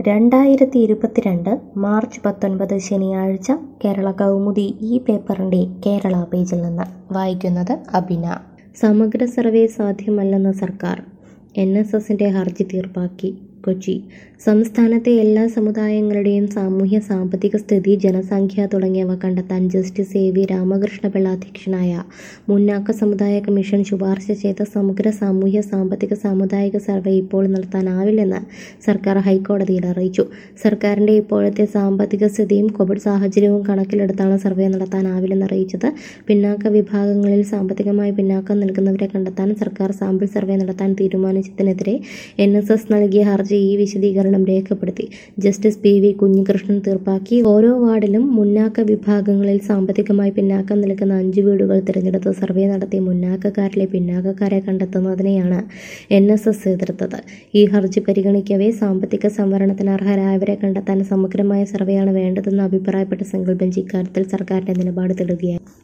രണ്ടായിരത്തി ഇരുപത്തിരണ്ട് മാർച്ച് പത്തൊൻപത് ശനിയാഴ്ച കേരള കൗമുദി ഈ പേപ്പറിൻ്റെ കേരള പേജിൽ നിന്ന് വായിക്കുന്നത് അബിന സമഗ്ര സർവേ സാധ്യമല്ലെന്ന് സർക്കാർ എൻ എസ് എസിൻ്റെ ഹർജി തീർപ്പാക്കി കൊച്ചി സംസ്ഥാനത്തെ എല്ലാ സമുദായങ്ങളുടെയും സാമൂഹ്യ സാമ്പത്തിക സ്ഥിതി ജനസംഖ്യ തുടങ്ങിയവ കണ്ടെത്താൻ ജസ്റ്റിസ് എ വി രാമകൃഷ്ണപിള്ള അധ്യക്ഷനായ മുന്നാക്ക സമുദായ കമ്മീഷൻ ശുപാർശ ചെയ്ത സമഗ്ര സാമൂഹ്യ സാമ്പത്തിക സാമുദായിക സർവേ ഇപ്പോൾ നടത്താനാവില്ലെന്ന് സർക്കാർ ഹൈക്കോടതിയിൽ അറിയിച്ചു സർക്കാരിൻ്റെ ഇപ്പോഴത്തെ സാമ്പത്തിക സ്ഥിതിയും കോവിഡ് സാഹചര്യവും കണക്കിലെടുത്താണ് സർവേ നടത്താനാവില്ലെന്ന് അറിയിച്ചത് പിന്നാക്ക വിഭാഗങ്ങളിൽ സാമ്പത്തികമായി പിന്നാക്കം നിൽക്കുന്നവരെ കണ്ടെത്താൻ സർക്കാർ സാമ്പിൾ സർവേ നടത്താൻ തീരുമാനിച്ചതിനെതിരെ എൻ എസ് എസ് നൽകിയ ഹർജി ഈ വിശദീകരണം രേഖപ്പെടുത്തി ജസ്റ്റിസ് പി വി കുഞ്ഞികൃഷ്ണൻ തീർപ്പാക്കി ഓരോ വാർഡിലും മുന്നാക്ക വിഭാഗങ്ങളിൽ സാമ്പത്തികമായി പിന്നാക്കം നിൽക്കുന്ന അഞ്ച് വീടുകൾ തിരഞ്ഞെടുത്ത് സർവേ നടത്തി മുന്നാക്കക്കാരിലെ പിന്നാക്കക്കാരെ കണ്ടെത്തുന്നതിനെയാണ് എൻ എസ് എസ് എതിർത്തത് ഈ ഹർജി പരിഗണിക്കവേ സാമ്പത്തിക സംവരണത്തിന് അർഹരായവരെ കണ്ടെത്താൻ സമഗ്രമായ സർവേയാണ് വേണ്ടതെന്ന് അഭിപ്രായപ്പെട്ട സിംഗിൾ ബെഞ്ച് ഇക്കാര്യത്തിൽ സർക്കാരിന്റെ നിലപാട് തെളിയുകയായി